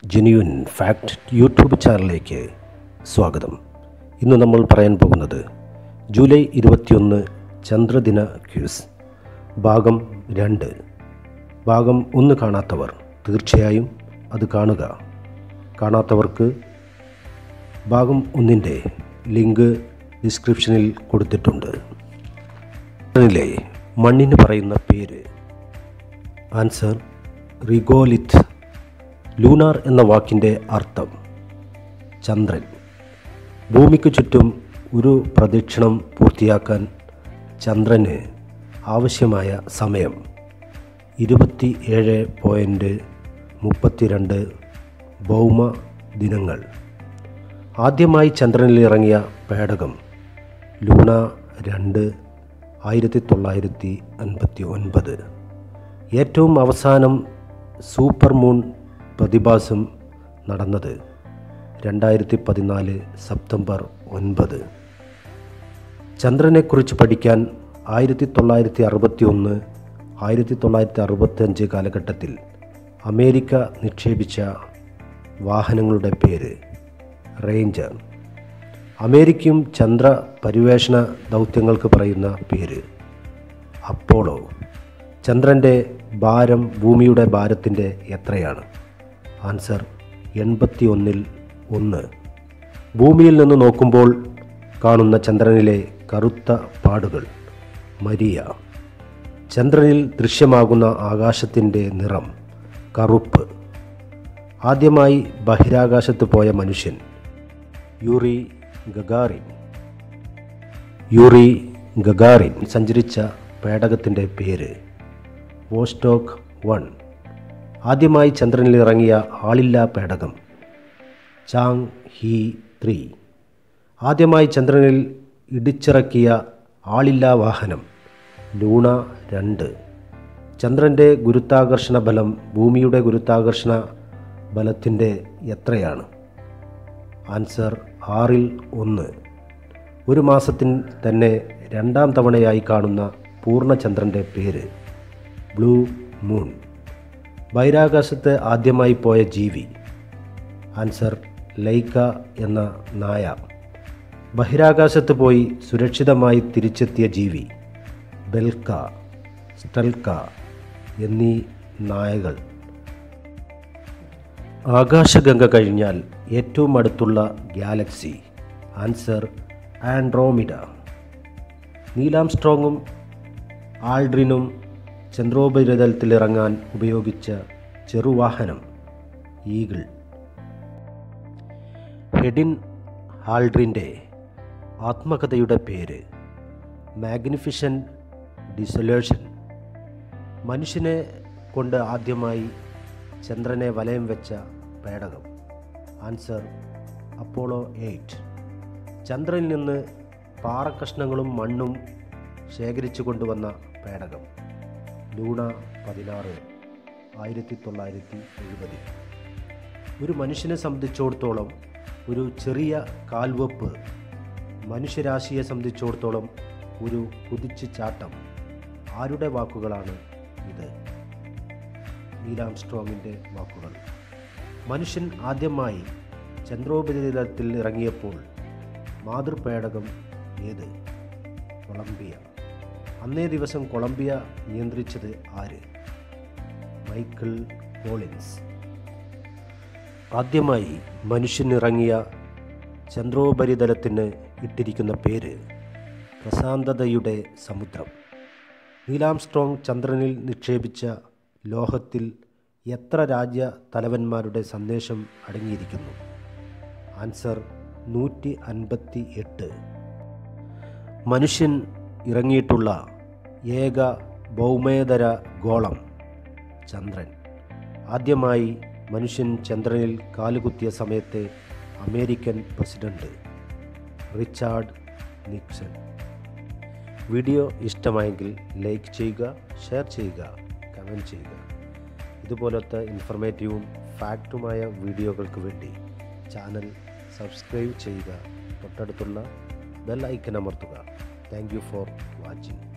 genuine fact YouTube ചാനലിലേക്ക് സ്വാഗതം ഇന്ന് നമ്മൾ പറയാൻ പോകുന്നത് ജൂലൈ ഇരുപത്തിയൊന്ന് ചന്ദ്രദിന ക്യൂസ് ഭാഗം രണ്ട് ഭാഗം ഒന്ന് കാണാത്തവർ തീർച്ചയായും അത് കാണുക കാണാത്തവർക്ക് ഭാഗം ഒന്നിൻ്റെ ലിങ്ക് ഡിസ്ക്രിപ്ഷനിൽ കൊടുത്തിട്ടുണ്ട് ചന്ദ്രനിലെ മണ്ണിന് പറയുന്ന പേര് ആൻസർ റിഗോലിത്ത് ലൂണാർ എന്ന വാക്കിൻ്റെ അർത്ഥം ചന്ദ്രൻ ഭൂമിക്ക് ചുറ്റും ഒരു പ്രദക്ഷിണം പൂർത്തിയാക്കാൻ ചന്ദ്രന് ആവശ്യമായ സമയം ഇരുപത്തി ഏഴ് പോയിൻറ്റ് മുപ്പത്തിരണ്ട് ഭൗമ ദിനങ്ങൾ ആദ്യമായി ചന്ദ്രനിൽ ഇറങ്ങിയ പേടകം ലൂണ രണ്ട് ആയിരത്തി തൊള്ളായിരത്തി അൻപത്തി ഒൻപത് ഏറ്റവും അവസാനം സൂപ്പർ മൂൺ പ്രതിഭാസം നടന്നത് രണ്ടായിരത്തി പതിനാല് സെപ്റ്റംബർ ഒൻപത് ചന്ദ്രനെക്കുറിച്ച് പഠിക്കാൻ ആയിരത്തി തൊള്ളായിരത്തി അറുപത്തി ഒന്ന് ആയിരത്തി തൊള്ളായിരത്തി അറുപത്തഞ്ച് കാലഘട്ടത്തിൽ അമേരിക്ക നിക്ഷേപിച്ച വാഹനങ്ങളുടെ പേര് റേഞ്ചർ അമേരിക്കയും ചന്ദ്ര പര്യവേഷണ ദൗത്യങ്ങൾക്ക് പറയുന്ന പേര് അപ്പോളോ ചന്ദ്രൻ്റെ ഭാരം ഭൂമിയുടെ ഭാരത്തിൻ്റെ എത്രയാണ് ആൻസർ എൺപത്തി ഒന്നിൽ ഒന്ന് ഭൂമിയിൽ നിന്ന് നോക്കുമ്പോൾ കാണുന്ന ചന്ദ്രനിലെ കറുത്ത പാടുകൾ മരിയ ചന്ദ്രനിൽ ദൃശ്യമാകുന്ന ആകാശത്തിൻ്റെ നിറം കറുപ്പ് ആദ്യമായി ബഹിരാകാശത്ത് പോയ മനുഷ്യൻ യൂറി ഗഗാറിൻ യൂറി ഗഗാറിൻ സഞ്ചരിച്ച പേടകത്തിൻ്റെ പേര് വോസ്റ്റോക്ക് വൺ ആദ്യമായി ചന്ദ്രനിൽ ഇറങ്ങിയ ആളില്ലാ പേടകം ചാങ് ഹി ത്രീ ആദ്യമായി ചന്ദ്രനിൽ ഇടിച്ചിറക്കിയ ആളില്ലാ വാഹനം ലൂണ രണ്ട് ചന്ദ്രൻ്റെ ഗുരുത്വാകർഷണ ബലം ഭൂമിയുടെ ഗുരുത്വാകർഷണ ബലത്തിൻ്റെ എത്രയാണ് ആൻസർ ആറിൽ ഒന്ന് ഒരു മാസത്തിൽ തന്നെ രണ്ടാം തവണയായി കാണുന്ന പൂർണ്ണചന്ദ്രൻ്റെ പേര് ബ്ലൂ മൂൺ ബഹിരാകാശത്ത് ആദ്യമായി പോയ ജീവി ആൻസർ ലൈക്ക എന്ന നായ ബഹിരാകാശത്ത് പോയി സുരക്ഷിതമായി തിരിച്ചെത്തിയ ജീവി ബെൽക്ക സ്റ്റൽക്ക എന്നീ നായകൾ ആകാശഗംഗ കഴിഞ്ഞാൽ ഏറ്റവും അടുത്തുള്ള ഗാലക്സി ആൻസർ ആൻഡ്രോമിഡ നീലാംസ്ട്രോങ്ങും ആൾഡ്രിനും ചന്ദ്രോപരിതലത്തിലിറങ്ങാൻ ഉപയോഗിച്ച ചെറുവാഹനം ഈഗിൾ ഹെഡിൻ ഹാൾഡ്രിൻ്റെ ആത്മകഥയുടെ പേര് മാഗ്നിഫിഷൻ ഡിസൊലേഷൻ മനുഷ്യനെ കൊണ്ട് ആദ്യമായി ചന്ദ്രനെ വലയം വെച്ച പേടകം ആൻസർ അപ്പോളോ എയ്റ്റ് ചന്ദ്രനിൽ നിന്ന് പാറക്കഷ്ണങ്ങളും മണ്ണും ശേഖരിച്ചു കൊണ്ടുവന്ന പേടകം ലൂണ പതിനാറ് ആയിരത്തി തൊള്ളായിരത്തി എഴുപതിൽ ഒരു മനുഷ്യനെ സംബന്ധിച്ചിടത്തോളം ഒരു ചെറിയ കാൽവെപ്പ് മനുഷ്യരാശിയെ സംബന്ധിച്ചിടത്തോളം ഒരു കുതിച്ചു ചാട്ടം ആരുടെ വാക്കുകളാണ് ഇത് നീലാംസ്ട്രോമിൻ്റെ വാക്കുകൾ മനുഷ്യൻ ആദ്യമായി ചന്ദ്രോപരിതലത്തിൽ ഇറങ്ങിയപ്പോൾ മാതൃപേടകം ഏത് കൊളംബിയ അന്നേ ദിവസം കൊളംബിയ നിയന്ത്രിച്ചത് ആര് മൈക്കിൾ കോളിൻസ് ആദ്യമായി മനുഷ്യൻ ഇറങ്ങിയ ചന്ദ്രോപരിതലത്തിന് ഇട്ടിരിക്കുന്ന പേര് പ്രശാന്തതയുടെ സമുദ്രം നീലാംസ്ട്രോങ് ചന്ദ്രനിൽ നിക്ഷേപിച്ച ലോഹത്തിൽ എത്ര രാജ്യ തലവന്മാരുടെ സന്ദേശം അടങ്ങിയിരിക്കുന്നു ആൻസർ നൂറ്റി അൻപത്തി എട്ട് മനുഷ്യൻ ഇറങ്ങിയിട്ടുള്ള ഏക ഭൗമേതര ഗോളം ചന്ദ്രൻ ആദ്യമായി മനുഷ്യൻ ചന്ദ്രനിൽ കാലുകുത്തിയ സമയത്തെ American president Richard Nixon video ഇഷ്ടമായെങ്കിൽ ലൈക്ക് ചെയ്യുക ഷെയർ ചെയ്യുക കമൻറ്റ് ചെയ്യുക ഇതുപോലത്തെ ഇൻഫർമേറ്റീവും ഫാക്റ്റുമായ വീഡിയോകൾക്ക് വേണ്ടി ചാനൽ സബ്സ്ക്രൈബ് ചെയ്യുക തൊട്ടടുത്തുള്ള ബെൽ ഐക്കൺ അമർത്തുക താങ്ക് യു ഫോർ വാച്ചിങ്